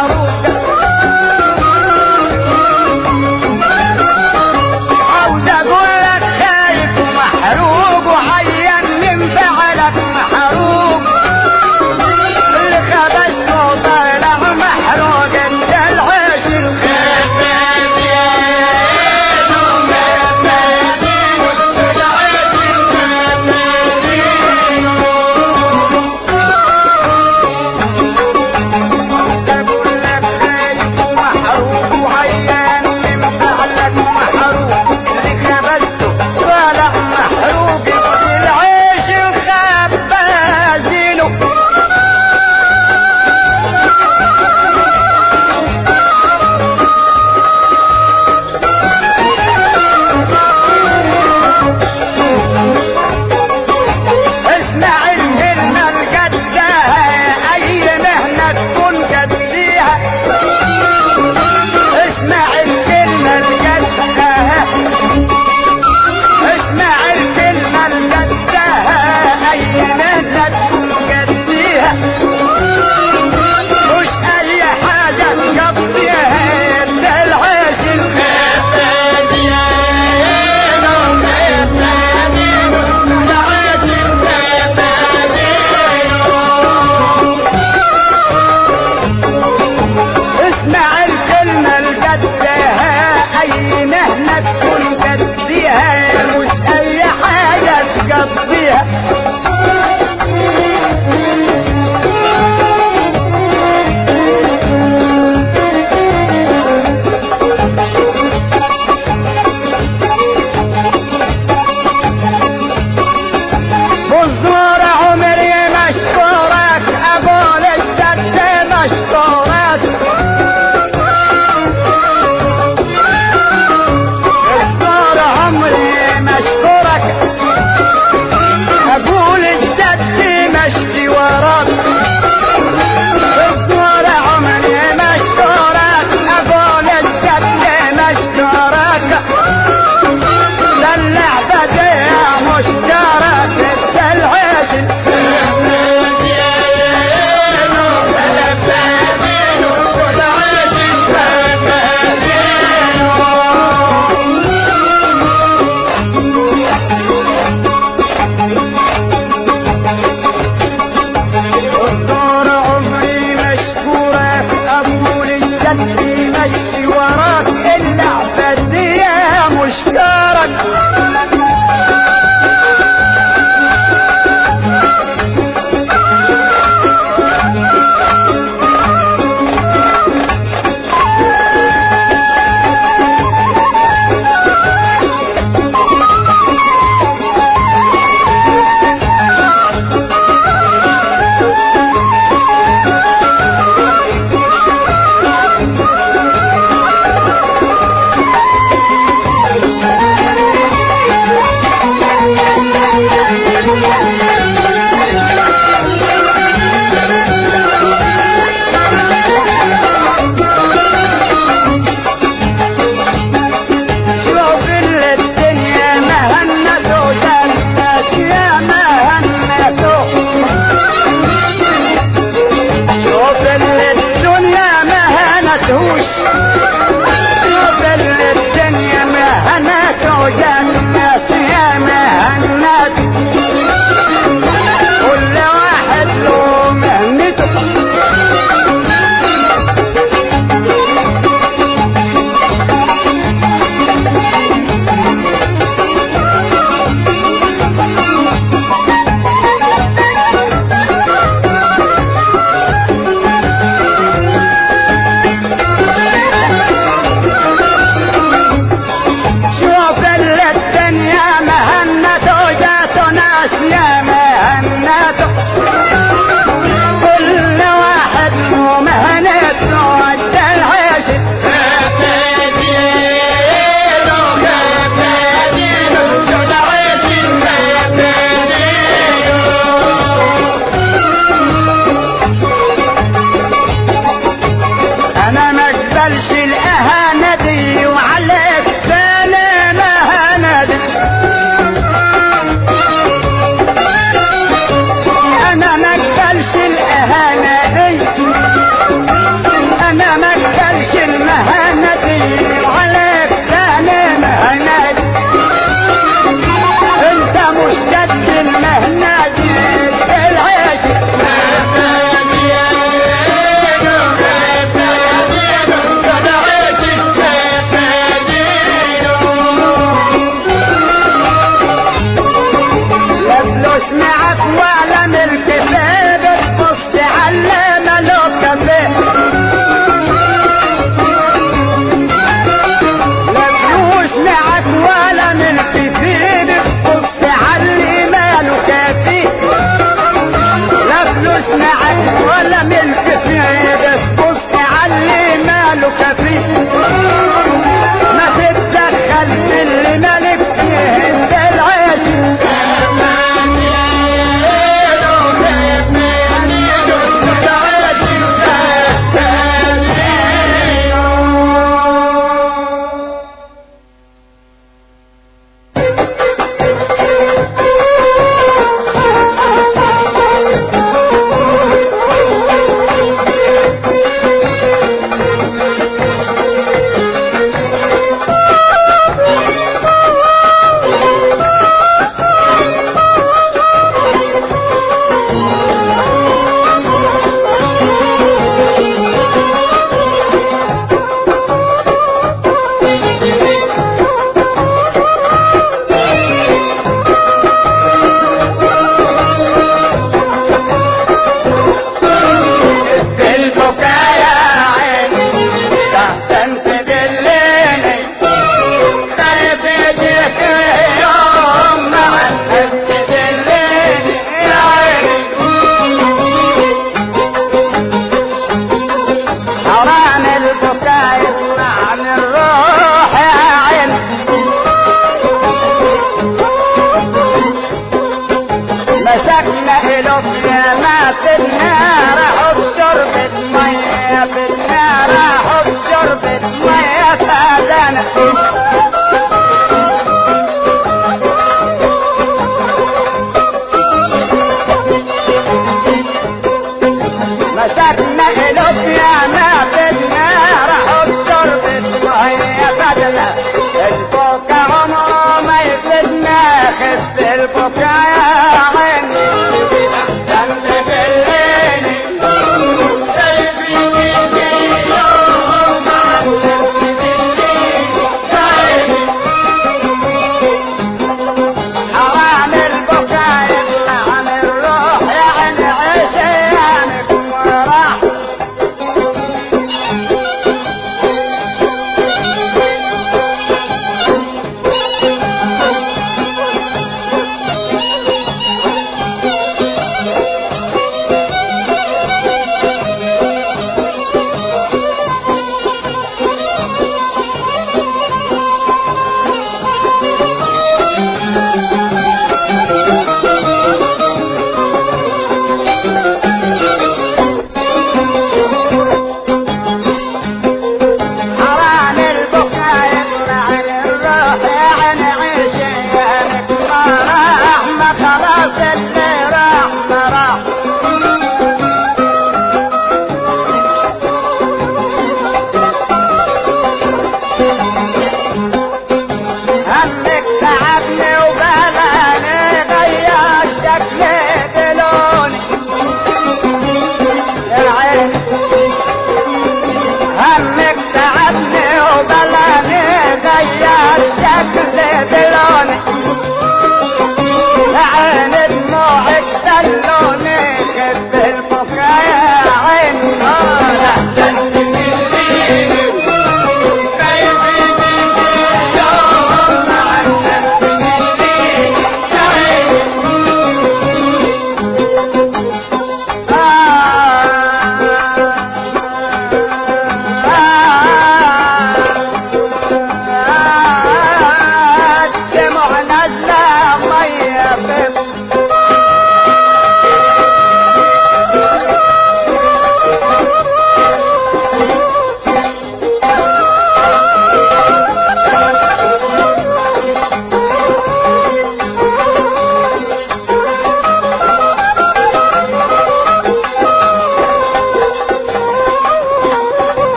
محروق عاوز اقول لك خايف ومحروق وعيان من فعلك محروق اللي خبزته طالع محروق انت العيش الخفيف يا اقول لك خايف ومحروق وعيان من فعلك محروق اللي خبزته طالع محروق العيش الخبازينه اسمع الكلمة الجدة أي مهنة تكون جديها اسمع الكلمة الجدة اسمع الكلمة الجدة أي مهنة تكون جديها مش أي حاجة تقضيها ده العيش الخفاف يا اسمع الكلمة الجدة أي مهنة تكون جديها مش أي حاجة تقضيها بزور عمري مشكورك أقول الجد مشكورك بزور عمري مشكورك أقول الجد مشي وراك بزور عمري مشكورك أقول الجد مشكورك ده اللعبة دي مشترك ده العيش دور عمري مشكورة أقول الجد مشي وراك اللعبة دي مشترك شوف اللي الدنيا مهنته جنات يا مهنته شوف اللي الدنيا مهنتهوش شوف اللي الدنيا مهنته جنات يا مهنته كل واحد له مهنته شوف اللي الدنيا مهنته جات ناس يا مهنته كل واحد له مهنته ودى العيش انا ما اقبلش الاهانه دي وعليك ثاني مهانه دي انا ما اقبلش الاهانه دي لا فلوس معك ولا ملك في ايدك بص علي ماله كافي لا فلوس معك ولا ملك في ايدك بص علي ماله كافي ما تتدخل في اللي مالك فيه انت العيش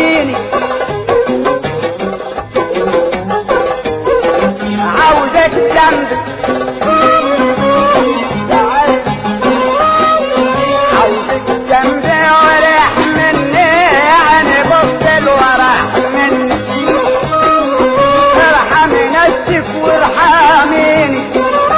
وارحميني عاوزك جنبي عاوزك جنبي ورح مني يعني بطل ورح مني ارحمي نفسك وارحميني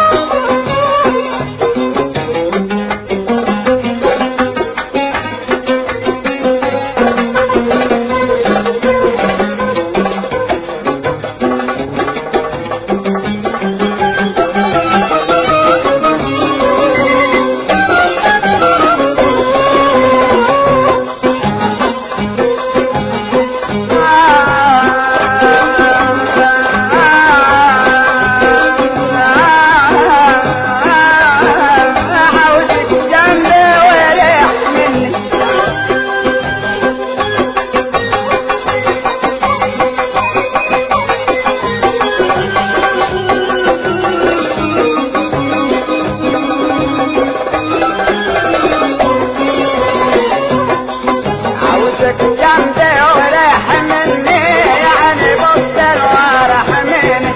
عاوزك جنبي وريح مني عاوزك جنبي وريح مني يعني بطل وارحمني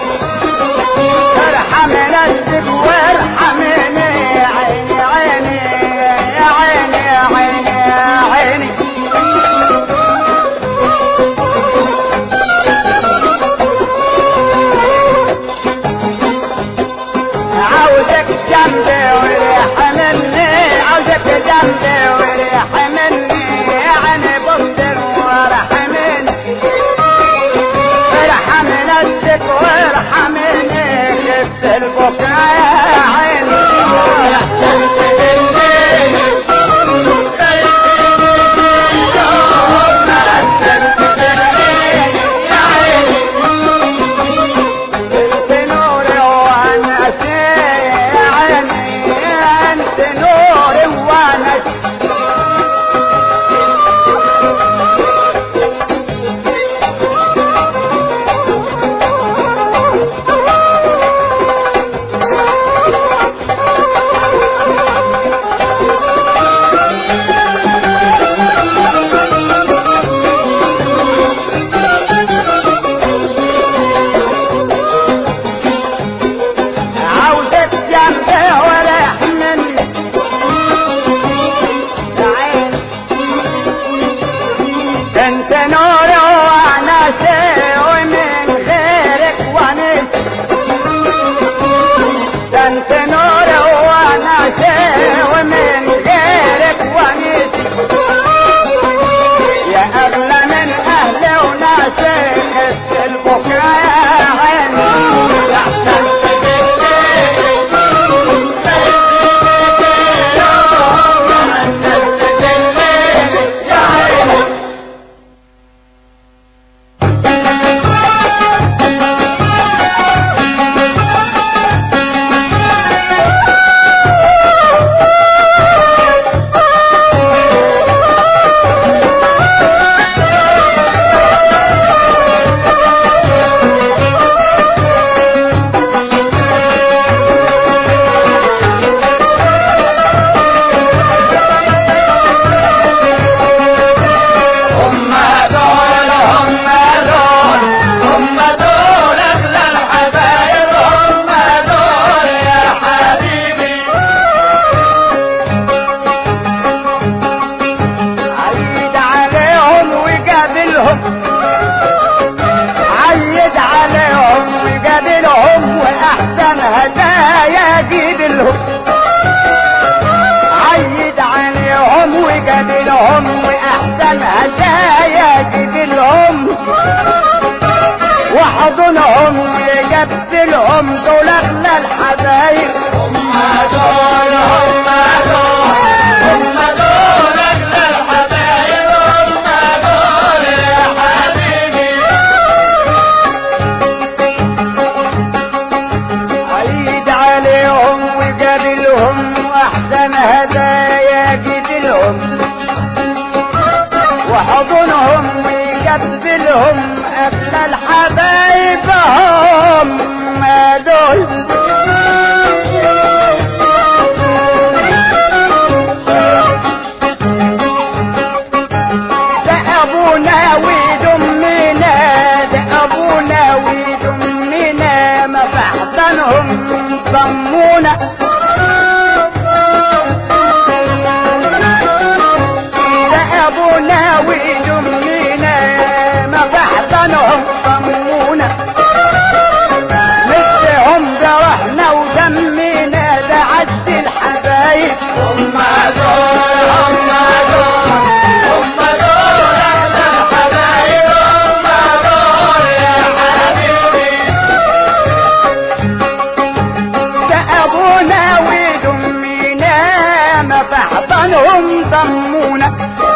ارحمي نفسك وارحميني عيني عيني يا عيني يا عيني يا عيني عاوزك جنبي وريح مني عاوزك جنبي وريح مني يعني بصر وارحمني ارحمي نفسك وارحميني خفت البكاء يا عيني انت نوري وانا يا عيني انت نوري وانا عاوزك جنبي وريح مني يا عيني انت نوري وانا شيء ومن غيرك وانس انت نوري وانا شيء ومن غيرك وانس يا اغلى من اهلي وناسي خفت البكاء يا عيني احسن هم دول هم دول هم دول اغلى الحبايب هم دول يا حبيبي عيد عليهم وقابلهم عيد عليهم وقابلهم واحسن هدايا جيب لهم عيد عليهم وقابلهم واحسن هدايا جيب لهم واحضنهم ويقبلهم دول اغلى الحبايب هم دول هم دول هم دول اغلى الحبايب هم دول يا حبيبي عيد عليهم وقابلهم واحسن هدايا جدلهم وحضنهم ويقبلهم اغلى الحبايب هم دول ده ابونا ودمنا ده ابونا ودمنا ما فحضنهم ضمونا ده ابونا ودمنا ما فحضنهم ضمونا مثلهم جرحنا ودمنا ده عد الحبايب هم دول هم دول هم دول احلى الحبايب هم دول يا حبيبي ده ابونا ودمنا ما فحضنهم ضمونا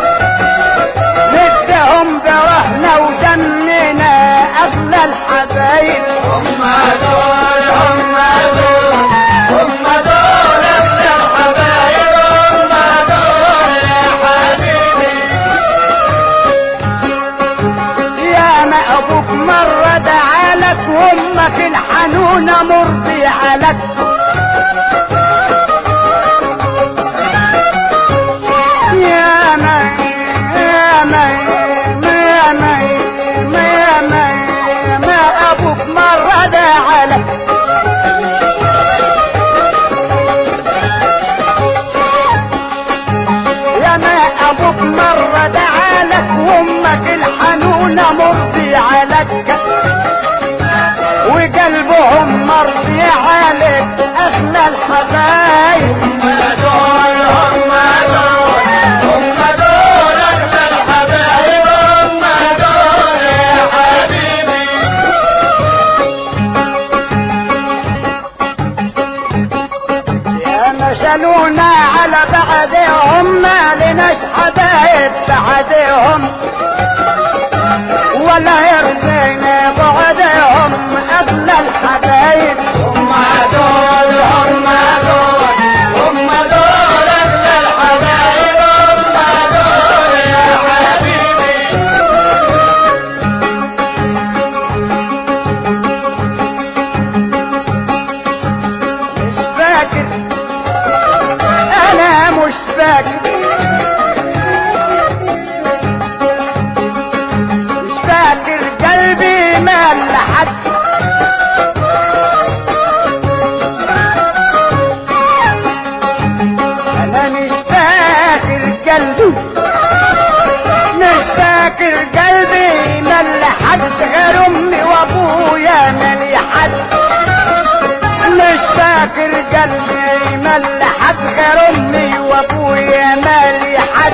مثلهم جرحنا ودمنا اغلى الحبايب هم دول هم دول هم دول احلى الحبايب هم دول يا حبيبي يا ما ابوك مرة دعالك وامك الحنونة مرضي عليك يا ما يا ما يا ما يا ما ما ابوك مرة دعالك يا ما ابوك مرة دعالك وامك الحنونة مرضي عليك وقلبهم مرضي عليك اغلى الحبايب هم دول هم دول هم دول احلى الحبايب هم دول يا حبيبي يا ما شالونا على بعدهم ما لناش حبايب بعدهم ولا يرضينا بعدهم اغلى الحبايب هم دول هم دول هم دول اغلى الحبايب هم دول يا حبيبي مش فاكر انا مش فاكر مش فاكر قلبي مال لحد انا مش فاكر قلبي مش فاكر قلبي مال لحد غير امي وابويا مال حد مش فاكر قلبي مال حد غير امي وابويا مال حد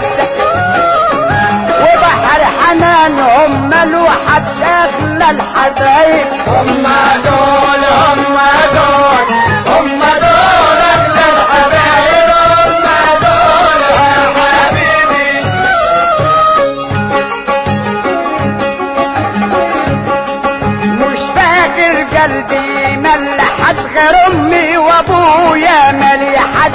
وبحر حنانهم مالوا حد اغلى الحبايب هم دول هم دول هم دول اغلى الحبايب هم دول يا حبيبي مش فاكر قلبي مال حد غير امي وابويا مال حد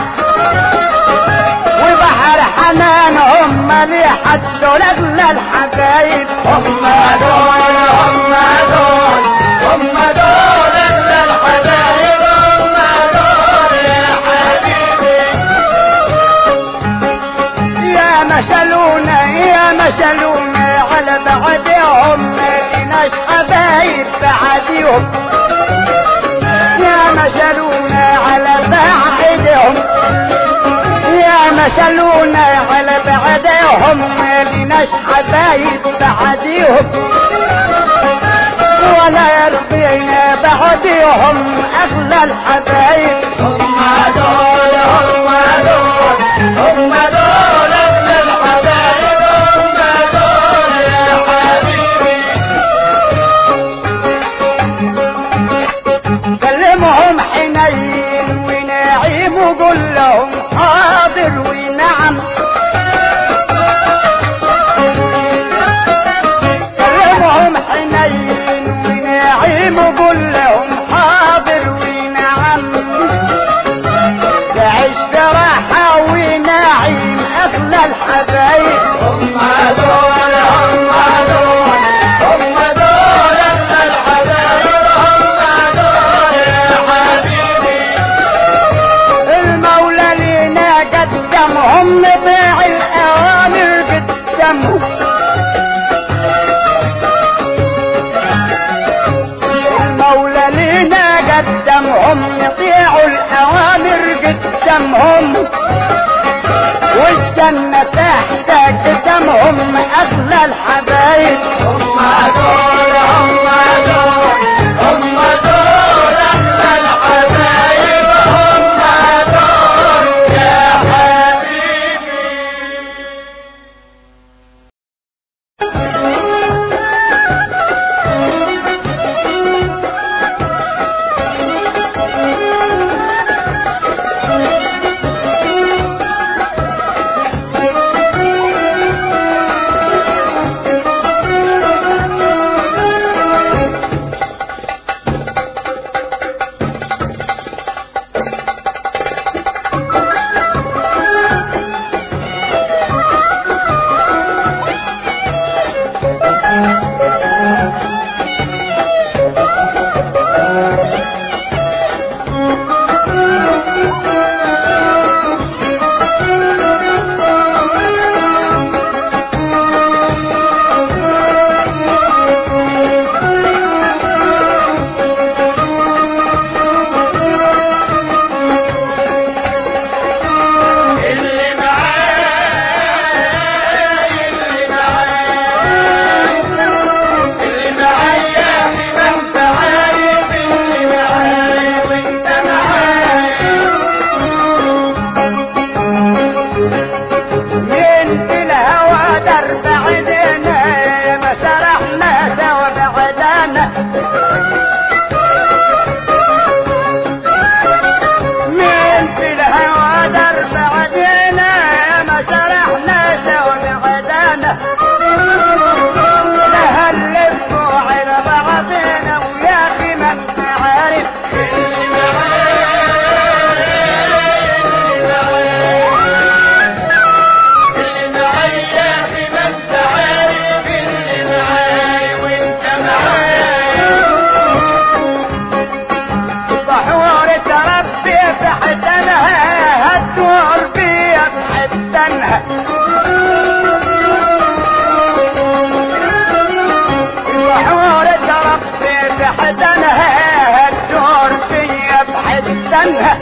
وبحر حنانهم مال حد دول اغلى الحبايب هم دول هم دول هم دول اغلى الحبايب هم دول يا حبيبي يا مشلونا يا مشلونا على بعدهم مالناش حبايب بعديهم يا مشلونا على بعدهم يا مشلونا على بعدهم مالناش حبايب بعديهم ولا يرضينا بعدهم اغلى الحبايب هم دول هم دول هم دول اغلى الحبايب هم دول يا حبيبي كلمهم حنين ونعيم وقول لهم حاضر ونعم كلمهم حنين ونعيم وقول لهم حاضر ونعم الجنة تحت قدامهم اغلى الحبايب هم دول هم دول هم دول أحلى الحبايب هم دول يا حبيبي اللي معاي اللي معاي اللي معاي يا أخي ما انت عارف اللي معاي وانت معاي من في الهوى درب عدنا ما سرحنا سوا بعدنا من في الهوى درب عدنا ما سرحنا سوا بعدنا نهلف على بعضنا ويا اخي ما انت عارف اللي معاي اللي معاي اللي معاي يا أخي ما انت عارف اللي معاي وانت معاي بحور تربي في حسنها هتدور بيا في حسنها بحور تربي في حسنها هتدور بيا في حسنها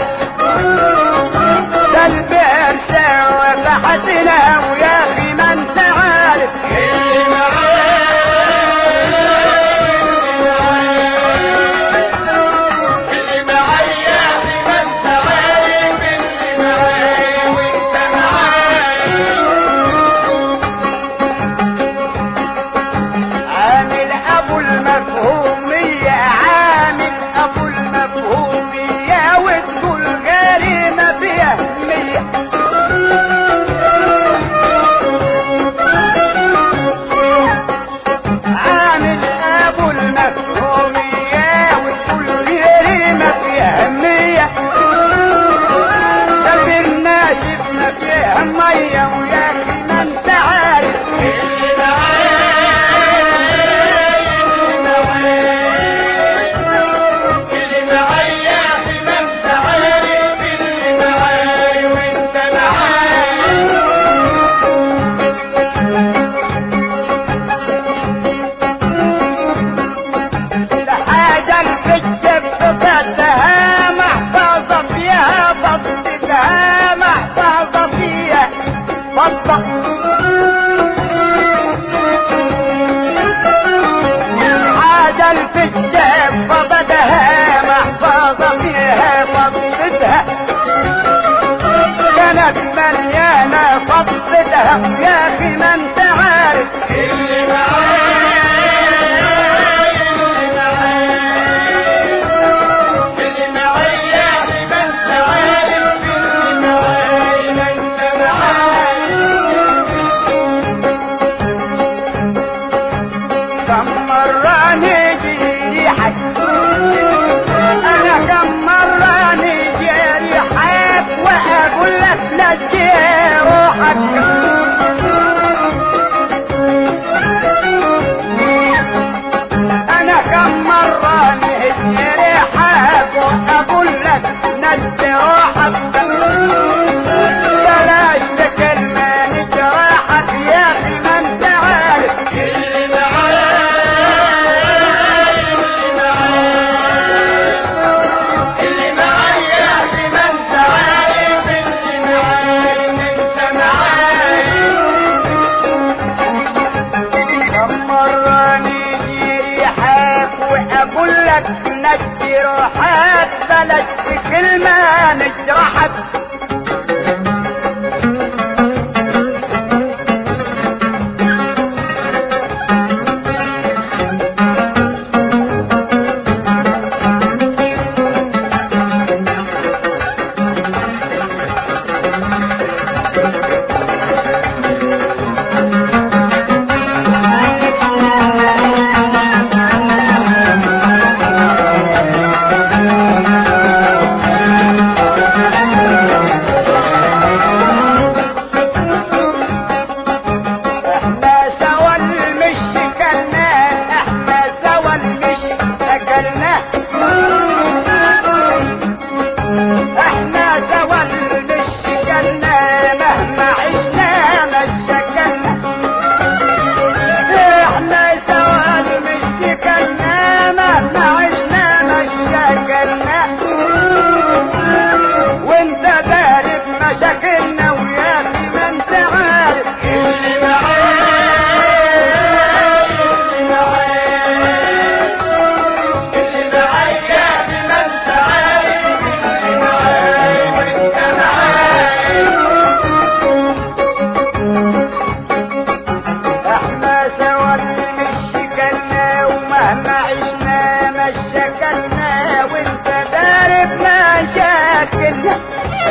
قلبي سوى في حسنها ويا اخي ما انت عارف اللي معاي اللي معاي يا أخي ما انت عارف اللي معاي وانت معاي عامل ابو المفهومية عامل ابو المفهومية وتقول غيري ما فيها مية عامل ابو المفهومية وتقول غيري ما فيها مية ده الناشف ما فيها مية ويا اخي ما انت عارف اللي معاي اللي معاي اللي معاي يا أخي ما انت عارف اللي معاي وانت معاي حاجة الكتب بفتها محفظة فيها بطتها محفظة فيها بطة حاجة الكتب بفتها محفظة فيها بطتها كانت مليانة بطتها يا أخي ما أنت عارف اللي معاي اللي معاي اللي معاي يا أخي ما انت عارف اللي معاي ما انت معاي كم مرة نجي حي أنا كم مرة نجي ريحك وأقول لك نجي روحك أنا كم مرة نجي ريحك وأقول لك نجي روحك بلاش تكلمة نجراحك يا أخي ما أنت عارف اللي معاي اللي معاي اللي معاي يا أخي ما انت عارف اللي معاي ما انت معاي قلبك نجي روحك بلاش كلمة نجرحك احنا سوا المش كلنا احنا سوا المش اكلنا احنا سوا المش كلنا مهما عشنا ما شكلنا احنا سوا المش كلنا مهما عشنا ما شكلنا وانت دارب مشاكلنا ويا أخي ما انت عارف اللي معاك اللي معاك اللي معايا بما انت عارف اللي معاك وانت معاك احنا سوا اللي مش كلنا ومهما عشنا ما شكلنا وانت دارب مشاكلنا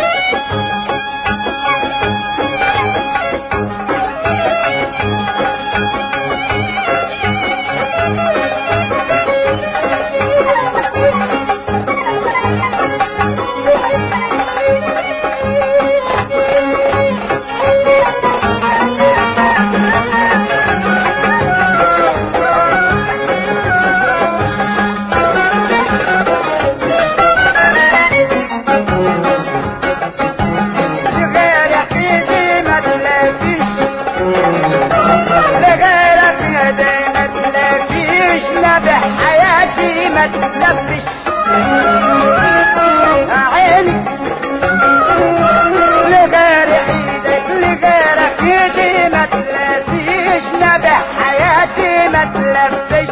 لغيرك ايدي ما تلاقيش لغيرك ايدي ما تلاقيش لا بحياتي ما تلبش عيني لغير ايدك لغيرك ايدي ما تلاقيش لا بحياتي ما تلبش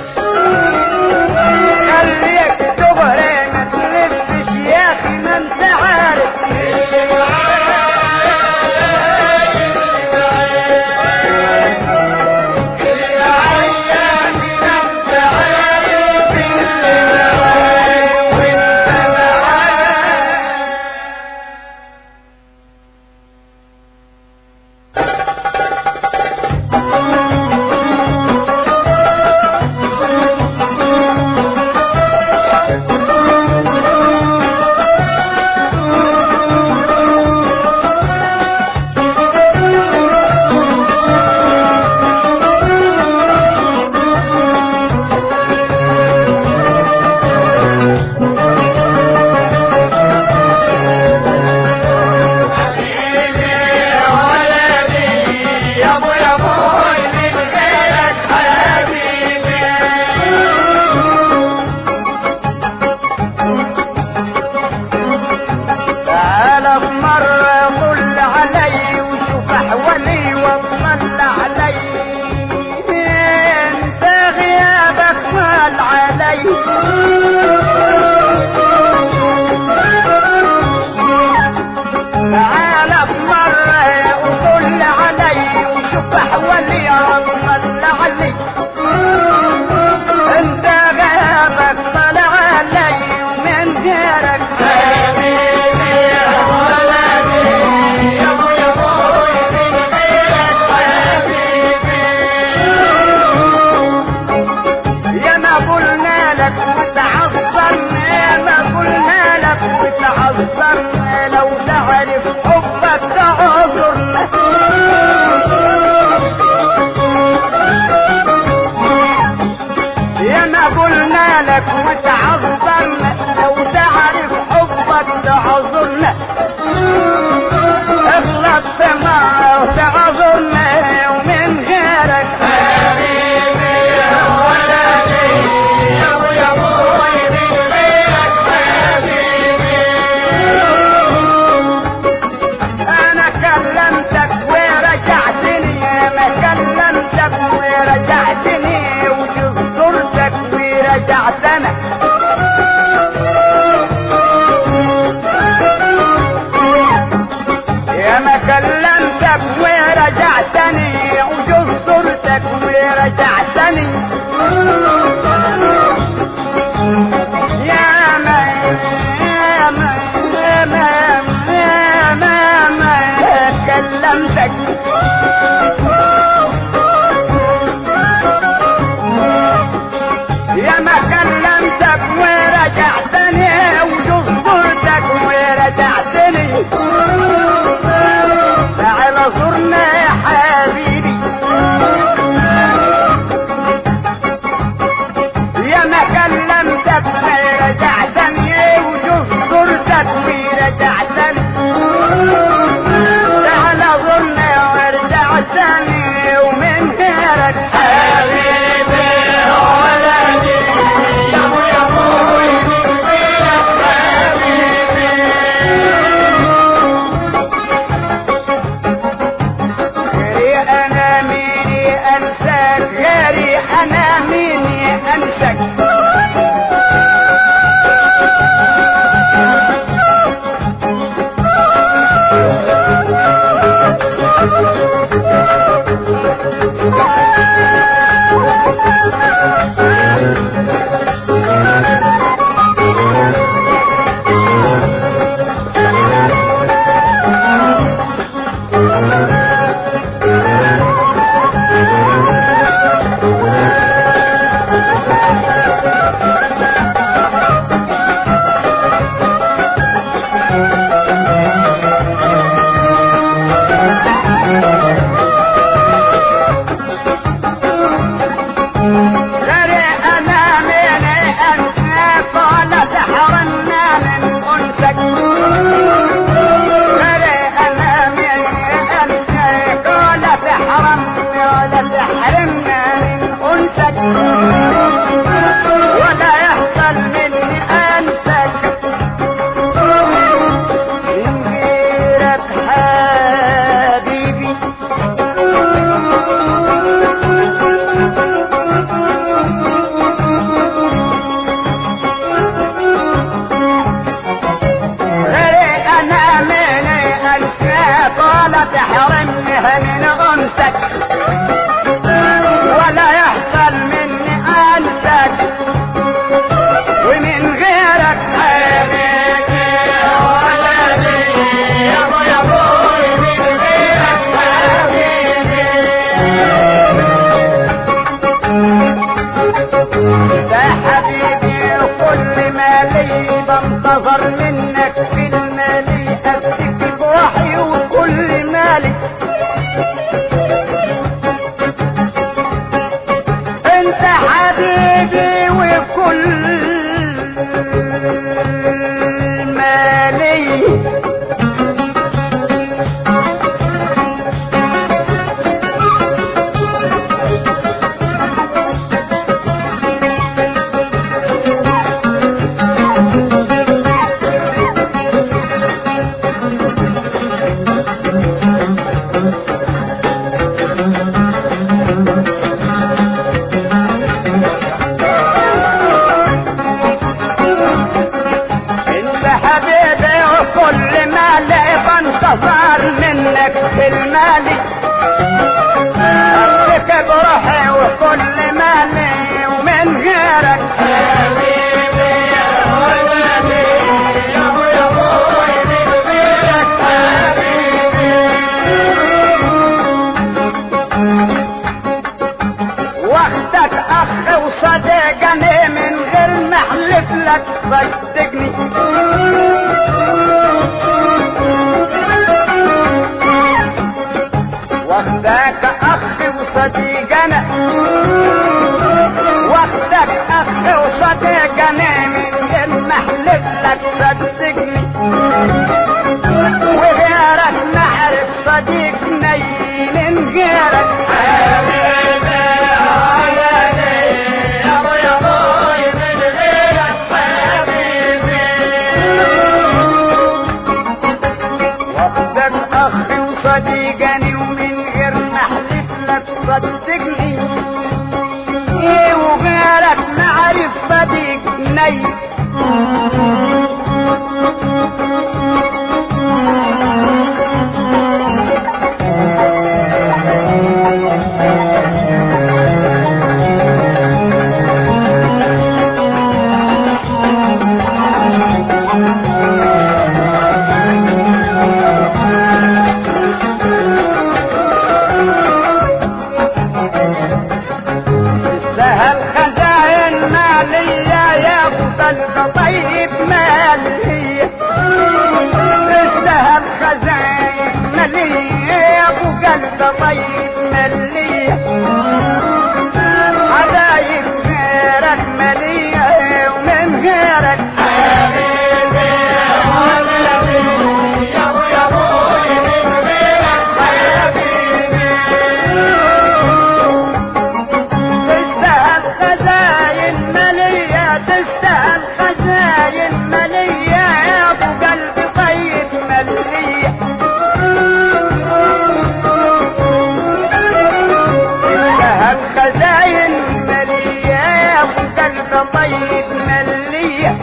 خليك دغري ما تلفش يا اخي ما انت عارف اللي معاك اللي معايا بما انت عارف اللي معاك وانت معاك حبيبي يا ولدي يا ابو يا ابوي من غيرك حبيبي تعال في مرة طل علي وشوف احوالي واطمن علي انت غيابك مال علي تعال في مرة وطل علي وشوف احوالي واطمن علي انت غيابك طلع علي ومن غيرك حبيبي يا ولدي يا ابو يا ابوي من غيرك حبيبي يا ما قلنا لك وتعذرنا يا ما قلنا لك وتعذرنا لو تعرف حبك تعذرنا يا ما قلنا لك وتعذرنا لو تعرف حبك تعذرنا اغلط معه وتعذرنا ومن غيرك حبيبي يا ولدي يا ابو يا ابوي من غيرك حبيبي انا كلمتك ورجعتني ما كلمتك ورجعتني وجزرتك ورجعتنا رجعتني يا ما يا ما يا ما يا ما ما كلمتك يا ما كلمتك ورجعتني وجزرتك ورجعتني تعال زرنا يا حبيبي يا ما كلمتك ورجعتني وجزرتك ورجعتني تعال زرنا ورجعتني ومن غيرك حبيبي ولدي يا ابو يا ابوي من غيرك حبيبي غيري انا ميني انساك غيري انا ميني انساك غيري انا ميني انساك ولا تحرمنا من انسك غيري انا ميني انساك ولا تحرمنا ولا تحرمنا من انسك ولا يحصل مني انسك من غيرك حبيبي غيري انا مني انساك ولا تحرمني من انسك ولا يحصل مني انسك ومن غيرك حبيبي ولدي يا ابو يا ابوي من غيرك حبيبي يا حبيبي كل ما لي بنتظر منك في المالي اديك بوحي وكل مالي انت حبيبي وكل مالي انت حبيبي وكل ما لي بنتظر منك في المالي اديك بروحي وكل مالي ومن غيرك حبيبي يا ولدي يا ابو يا ابوي من غيرك حبيبي واخدك اخ وصديقني من غير ما احلف لك صدقني واخدك اخ وصديقنا واخدك اخ وصديقني من غير ما احلف لك صدقني وغيرك نعرف صديقني من غيرك حبيبي ولدي يا ابو يا ابوي من غيرك حبيبي واخدك اخي وصديقني ومن غير ما احلف لك صدقني ايه وغيرك نعرف صديقني تستاهل خزائن مالية يا ابو قلب طيب مالية تستاهل خزائن مالية يا ابو قلب طيب مالية حبايب غيرك مالية ومن غيرك تستاهل خزاين مالية تستاهل خزاين مالية يا ابو قلبي طيب مالية تستاهل خزاين مالية يا ابو قلبي طيب مالية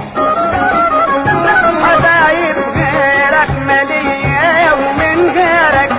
حبايب غيرك مالية ومن غيرك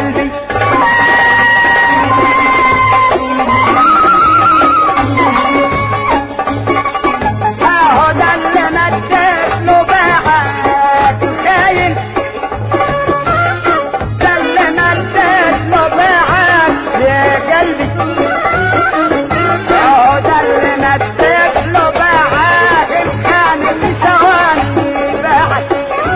قلبي اهو ده اللي مديت له باعك خاين ده اللي مديت له باعك يا قلبي اهو ده اللي مديت له باعك كان في ثواني باعك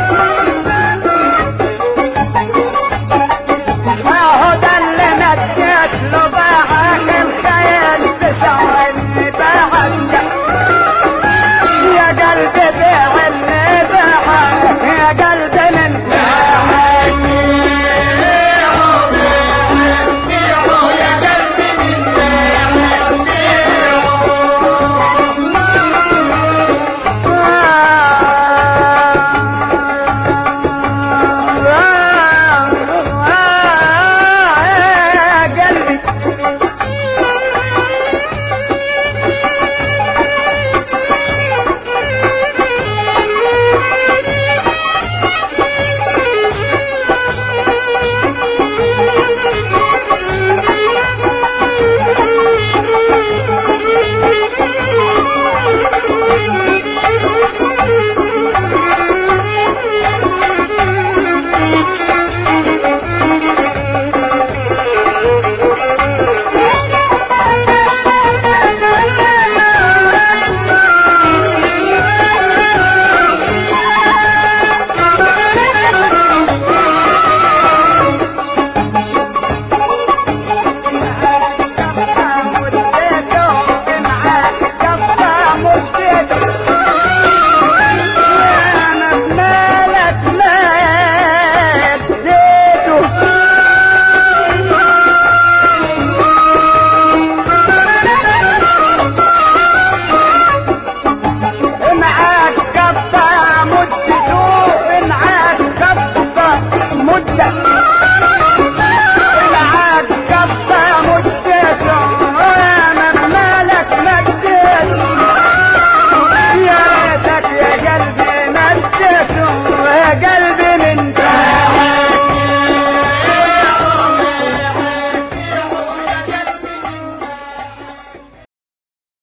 اهو ده اللي مديت له باعك الخيال في ثواني باعك يا قلبي بيع اللي باعك يا قلبي من قلبي Thank you.